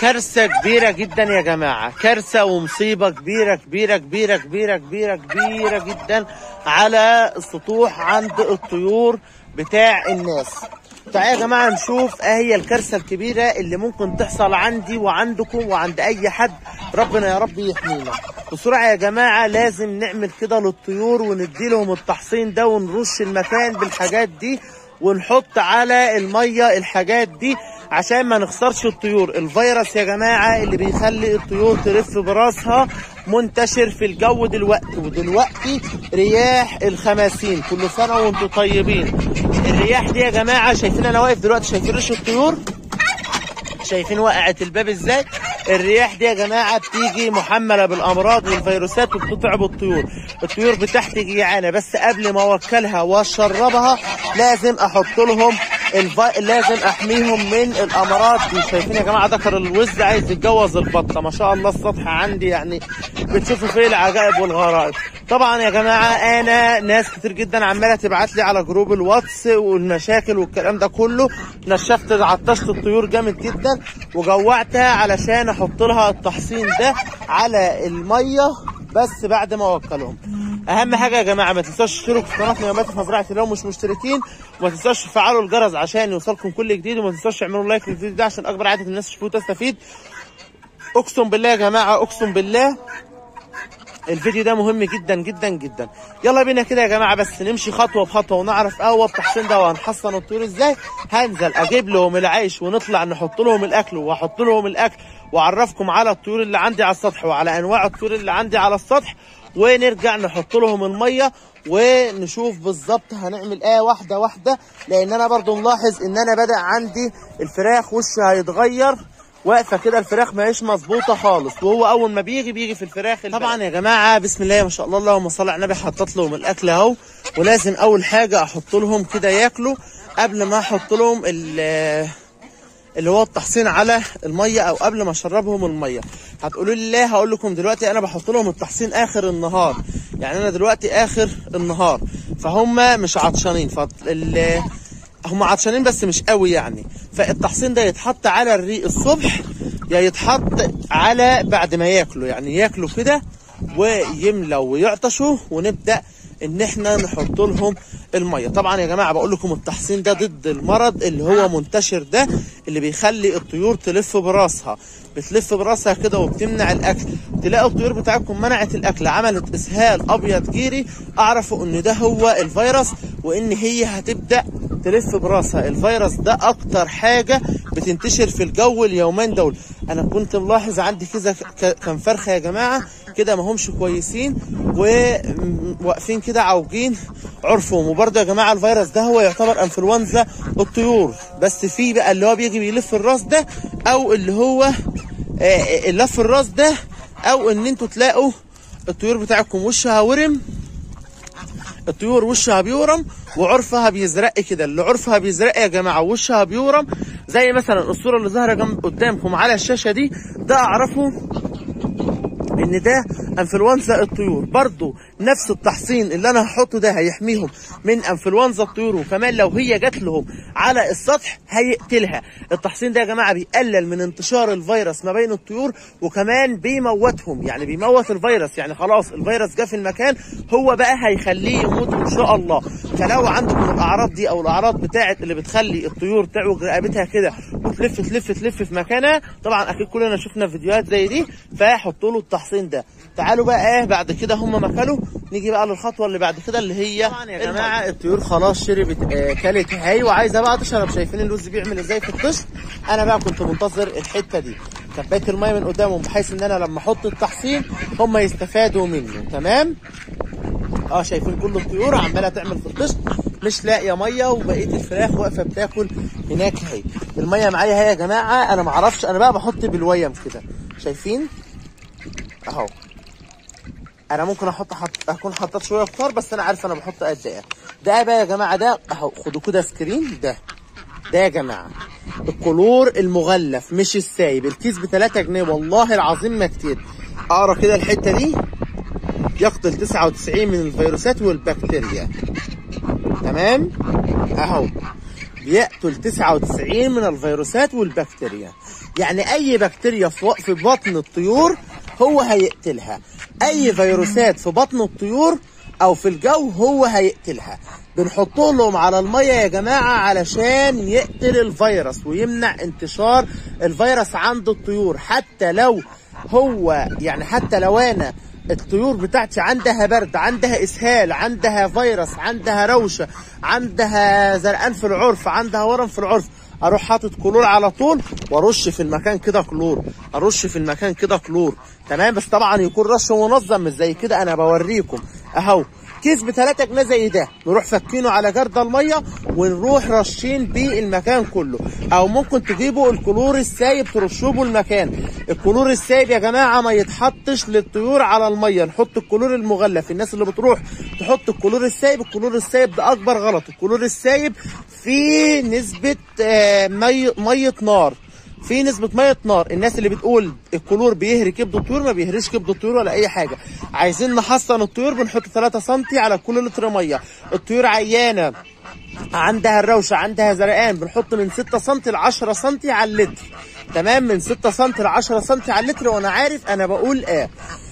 كارثة كبيرة جدا يا جماعة كارثة ومصيبة كبيرة كبيرة كبيرة كبيرة كبيرة كبيرة جدا على السطوح عند الطيور بتاع الناس تعالوا يا جماعة نشوف ايه هي الكارثة الكبيرة اللي ممكن تحصل عندي وعندكم وعند اي حد ربنا يا رب يحمينا بسرعة يا جماعة لازم نعمل كده للطيور ونديلهم التحصين ده ونرش المكان بالحاجات دي ونحط على المية الحاجات دي عشان ما نخسرش الطيور الفيروس يا جماعة اللي بيخلي الطيور تلف براسها منتشر في الجو دلوقتي ودلوقتي رياح الخماسين كل سنة وانتم طيبين الرياح دي يا جماعة شايفين انا واقف دلوقتي شايفين ريش الطيور شايفين وقعت الباب ازاي الرياح دي يا جماعه بتيجي محمله بالامراض والفيروسات وبتتعب الطيور الطيور بتاعتي جيعانه بس قبل ما اوكلها واشربها لازم احط لهم الف... لازم احميهم من الامراض دي شايفين يا جماعه ذكر الوز عايز يتجوز البطه ما شاء الله السطح عندي يعني بتشوفوا فيه العجائب والغرائب طبعا يا جماعه انا ناس كتير جدا عماله تبعت لي على جروب الواتس والمشاكل والكلام ده كله نشفت عطشت الطيور جامد جدا وجوعتها علشان احط لها التحصين ده على الميه بس بعد ما اوكلهم اهم حاجه يا جماعه ما تنسوش تشتركوا في قناه نيامات في مزرعه لو مش مشتركين وما تنسوش تفعلوا الجرس عشان يوصلكم كل جديد وما تنسوش تعملوا لايك للفيديو ده عشان اكبر عدد الناس تشوفوه وتستفيد اقسم بالله يا جماعه اقسم بالله الفيديو ده مهم جدا جدا جدا يلا بينا كده يا جماعه بس نمشي خطوه بخطوه ونعرف قهوه التحصين ده وهنحصن الطيور ازاي هنزل اجيب لهم العيش ونطلع نحط لهم الاكل واحط لهم الاكل واعرفكم على الطيور اللي عندي على السطح وعلى انواع الطيور اللي عندي على السطح ونرجع نحط لهم الميه ونشوف بالظبط هنعمل ايه واحده واحده لان انا برضو ملاحظ ان انا بدا عندي الفراخ وشها هيتغير واقفه كده الفراخ ما هيش مظبوطه خالص وهو اول ما بيجي بيجي في الفراخ طبعا يا جماعه بسم الله ما شاء الله اللهم صل على النبي حطيت لهم الاكل اهو ولازم اول حاجه احط لهم كده ياكلوا قبل ما احط لهم اللي هو التحصين على الميه او قبل ما اشربهم الميه هتقولوا لي ليه هقول لكم دلوقتي انا بحط لهم التحصين اخر النهار يعني انا دلوقتي اخر النهار فهم مش عطشانين فال هم عطشانين بس مش قوي يعني فالتحصين ده يتحط على الريق الصبح يا يتحط على بعد ما ياكلوا يعني ياكلوا كده ويملوا ويعطشوا ونبدا ان احنا نحط لهم الميه طبعا يا جماعه بقول لكم التحصين ده ضد المرض اللي هو منتشر ده اللي بيخلي الطيور تلف براسها بتلف براسها كده وبتمنع الاكل تلاقوا الطيور بتاعتكم منعت الاكل عملت اسهال ابيض جيري اعرفوا ان ده هو الفيروس وان هي هتبدا تلف براسها الفيروس ده اكتر حاجه بتنتشر في الجو اليومين دول انا كنت ملاحظ عندي كذا كان فرخه يا جماعه كده ما همش كويسين وواقفين كده عوجين عرفهم وبرده يا جماعه الفيروس ده هو يعتبر انفلونزا الطيور بس في بقى اللي هو بيجي بيلف الراس ده او اللي هو لف الراس ده او ان انتوا تلاقوا الطيور بتاعتكم وشها ورم الطيور وشها بيورم وعرفها بيزرق كده اللي عرفها بيزرق يا جماعه وشها بيورم زي مثلا الصوره اللي ظاهره جنب قدامكم على الشاشه دي ده اعرفه ان ده انفلونزا الطيور برضو نفس التحصين اللي انا هحطه ده هيحميهم من انفلونزا الطيور وكمان لو هي جات لهم على السطح هيقتلها التحصين ده يا جماعه بيقلل من انتشار الفيروس ما بين الطيور وكمان بيموتهم يعني بيموت الفيروس يعني خلاص الفيروس جه في المكان هو بقى هيخليه يموت ان شاء الله فلو عندكم الاعراض دي او الاعراض بتاعت اللي بتخلي الطيور تعوج رقبتها كده وتلف تلف تلف في مكانها طبعا اكيد كلنا شفنا فيديوهات زي دي فحطوا له التحصين ده تعالوا بقى ايه بعد كده هم مكلوا نيجي بقى للخطوه اللي بعد كده اللي هي طبعا يا جماعه الطيور خلاص شربت آه كلت هاي وعايزه بقى تشرب شايفين اللوز بيعمل ازاي في الطشت انا بقى كنت منتظر الحته دي كبايه الميه من قدامهم بحيث ان انا لما احط التحصين هم يستفادوا منه تمام اه شايفين كل الطيور عماله تعمل في الطشت مش لاقيه ميه وبقيه الفراخ واقفه بتاكل هناك اهي الميه معايا اهي يا جماعه انا ما اعرفش انا بقى بحط بالويم كده شايفين اهو انا ممكن احط حط اكون حطيت شويه كتار بس انا عارف انا بحط قد ايه ده بقى يا جماعه ده اهو خدوا كده سكرين ده ده يا جماعه الكلور المغلف مش السايب الكيس ب 3 جنيه والله العظيم ما كتير اقرا كده الحته دي يقتل 99 من الفيروسات والبكتيريا تمام اهو بيقتل 99 من الفيروسات والبكتيريا يعني اي بكتيريا في في بطن الطيور هو هيقتلها اي فيروسات في بطن الطيور او في الجو هو هيقتلها بنحط لهم على الميه يا جماعه علشان يقتل الفيروس ويمنع انتشار الفيروس عند الطيور حتى لو هو يعني حتى لو انا الطيور بتاعتي عندها برد عندها اسهال عندها فيروس عندها روشه عندها زرقان في العرف عندها ورم في العرف اروح حاطط كلور على طول وارش في المكان كده كلور ارش في المكان كده كلور تمام بس طبعا يكون رش منظم مش زي كده انا بوريكم اهو كيس ب 3 جنيه زي ده نروح فكينه على جرد الميه ونروح رشين بيه المكان كله او ممكن تجيبوا الكلور السايب ترشوه المكان الكلور السايب يا جماعه ما يتحطش للطيور على الميه نحط الكلور المغلف الناس اللي بتروح تحط الكلور السايب الكلور السايب ده اكبر غلط الكلور السايب فيه نسبه آه، مي ميه نار في نسبة مية نار الناس اللي بتقول الكلور بيهري كبد الطيور ما بيهريش كبد الطيور ولا أي حاجة عايزين نحصن الطيور بنحط 3 سم على كل لتر مية الطيور عيانة عندها الروشة عندها زرقان بنحط من 6 سم ل 10 سم على اللتر تمام من 6 سم ل 10 سم على اللتر وانا عارف انا بقول ايه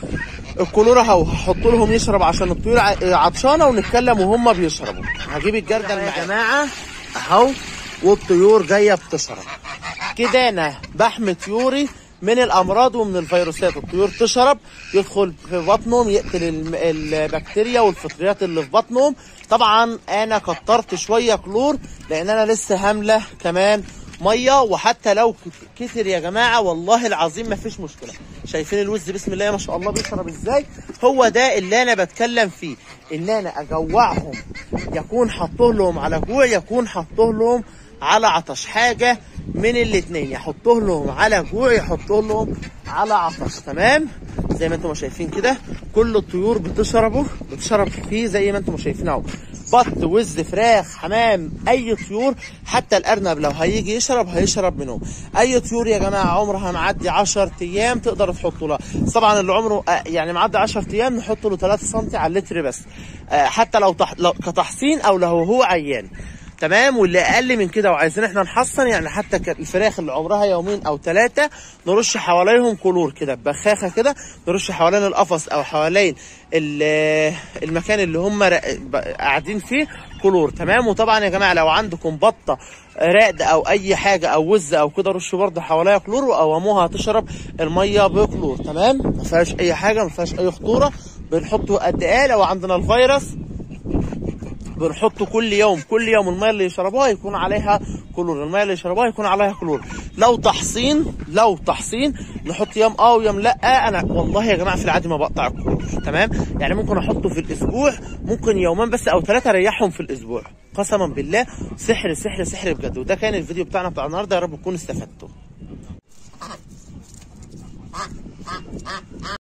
الكلور اهو هحط لهم يشرب عشان الطيور ع- عطشانه ونتكلم وهم بيشربوا هجيب الجردل يا جماعه اهو والطيور جايه بتشرب كده انا بحمي طيوري من الامراض ومن الفيروسات الطيور تشرب يدخل في بطنهم يقتل الم- البكتيريا والفطريات اللي في بطنهم طبعا انا كترت شويه كلور لان انا لسه هامله كمان ميه وحتى لو كت- كتر يا جماعه والله العظيم ما فيش مشكله شايفين الوز بسم الله ما شاء الله بيشرب ازاي هو ده اللي انا بتكلم فيه ان انا اجوعهم يكون حطه لهم على جوع يكون حطه لهم على عطش حاجه من الاتنين يحطه لهم على جوع يحطه لهم على عطش تمام زي ما انتم شايفين كده كل الطيور بتشربه بتشرب فيه زي ما انتم شايفين اهو بط وز فراخ حمام اي طيور حتى الارنب لو هيجي يشرب هيشرب منهم اي طيور يا جماعه عمرها معدي 10 ايام تقدر تحط لها طبعا اللي عمره آه، يعني معدي 10 ايام نحط له 3 سم على اللتر بس آه، حتى لو, تح... لو كتحصين او لو هو عيان تمام واللي اقل من كده وعايزين احنا نحصن يعني حتى ك- الفراخ اللي عمرها يومين او ثلاثه نرش حواليهم كلور كده بخاخه كده نرش حوالين القفص او حوالين ال- المكان اللي هم را- ب- قاعدين فيه كلور تمام وطبعا يا جماعه لو عندكم بطه راقد او اي حاجه او وز او كده رشوا برضه حواليها كلور وقوموها تشرب الميه بكلور تمام ما فيهاش اي حاجه ما فيهاش اي خطوره بنحطه قد ايه لو عندنا الفيروس بنحطه كل يوم كل يوم الميه اللي يشربوها يكون عليها كلور الميه اللي يشربوها يكون عليها كلور لو تحصين لو تحصين نحط يوم اه ويوم لا انا والله يا جماعه في العادي ما بقطع الكلور تمام يعني ممكن احطه في الاسبوع ممكن يومين بس او ثلاثه اريحهم في الاسبوع قسما بالله سحر سحر سحر بجد وده كان الفيديو بتاعنا بتاع النهارده يا رب تكونوا استفدتوا